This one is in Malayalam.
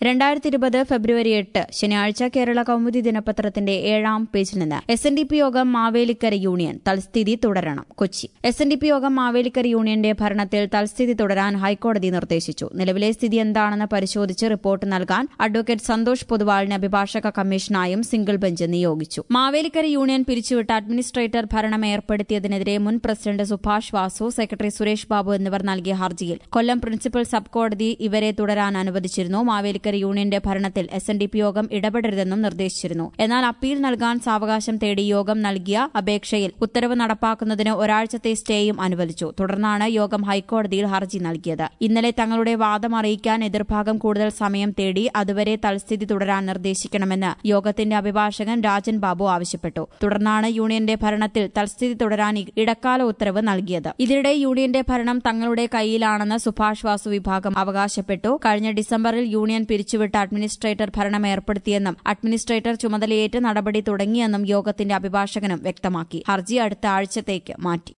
രണ്ടായിരത്തി ഇരുപത് ഫെബ്രുവരി എട്ട് ശനിയാഴ്ച കേരള കൗമുദി ദിനപത്രത്തിന്റെ ഏഴാം പേജിൽ നിന്ന് എസ് എൻ ഡി പി യോഗം മാവേലിക്കര യൂണിയൻ തൽസ്ഥിതി തുടരണം Kochi S N D P യോഗം മാവേലിക്കര യൂണിയന്റെ ഭരണത്തിൽ തൽസ്ഥിതി തുടരാൻ ഹൈക്കോടതി നിർദ്ദേശിച്ചു നിലവിലെ സ്ഥിതി എന്താണെന്ന് പരിശോധിച്ച് റിപ്പോർട്ട് നൽകാൻ അഡ്വക്കേറ്റ് സന്തോഷ് പൊതുവാളിനെ അഭിഭാഷക കമ്മീഷനായും സിംഗിൾ ബെഞ്ച് നിയോഗിച്ചു മാവേലിക്കര യൂണിയൻ പിരിച്ചുവിട്ട അഡ്മിനിസ്ട്രേറ്റർ ഭരണം ഏർപ്പെടുത്തിയതിനെതിരെ മുൻ പ്രസിഡന്റ് സുഭാഷ് വാസു സെക്രട്ടറി സുരേഷ് ബാബു എന്നിവർ നൽകിയ ഹർജിയിൽ കൊല്ലം പ്രിൻസിപ്പൽ സബ് കോടതി ഇവരെ തുടരാൻ അനുവദിച്ചിരുന്നു മാവേലിക്കര യൂണിയന്റെ ഭരണത്തിൽ എസ് എൻ ഡി പി യോഗം ഇടപെടരുതെന്നും നിർദ്ദേശിച്ചിരുന്നു എന്നാൽ അപ്പീൽ നൽകാൻ സാവകാശം തേടി യോഗം നൽകിയ അപേക്ഷയിൽ ഉത്തരവ് നടപ്പാക്കുന്നതിന് ഒരാഴ്ചത്തെ സ്റ്റേയും അനുവദിച്ചു തുടർന്നാണ് യോഗം ഹൈക്കോടതിയിൽ ഹർജി നൽകിയത് ഇന്നലെ തങ്ങളുടെ വാദം അറിയിക്കാൻ എതിർഭാഗം കൂടുതൽ സമയം തേടി അതുവരെ തൽസ്ഥിതി തുടരാൻ നിർദ്ദേശിക്കണമെന്ന് യോഗത്തിന്റെ അഭിഭാഷകൻ രാജൻ ബാബു ആവശ്യപ്പെട്ടു തുടർന്നാണ് യൂണിയന്റെ ഭരണത്തിൽ തൽസ്ഥിതി തുടരാൻ ഇടക്കാല ഉത്തരവ് നൽകിയത് ഇതിനിടെ യൂണിയന്റെ ഭരണം തങ്ങളുടെ കയ്യിലാണെന്ന് സുഭാഷ് വാസു വിഭാഗം അവകാശപ്പെട്ടു കഴിഞ്ഞ ഡിസംബറിൽ യൂണിയൻ പിരിച്ചുവിട്ട അഡ്മിനിസ്ട്രേറ്റർ ഭരണം ഏർപ്പെടുത്തിയെന്നും അഡ്മിനിസ്ട്രേറ്റർ ചുമതലയേറ്റ് നടപടി തുടങ്ങിയെന്നും യോഗത്തിന്റെ അഭിഭാഷകനും വ്യക്തമാക്കി ഹർജി അടുത്ത ആഴ്ചത്തേക്ക് മാറ്റി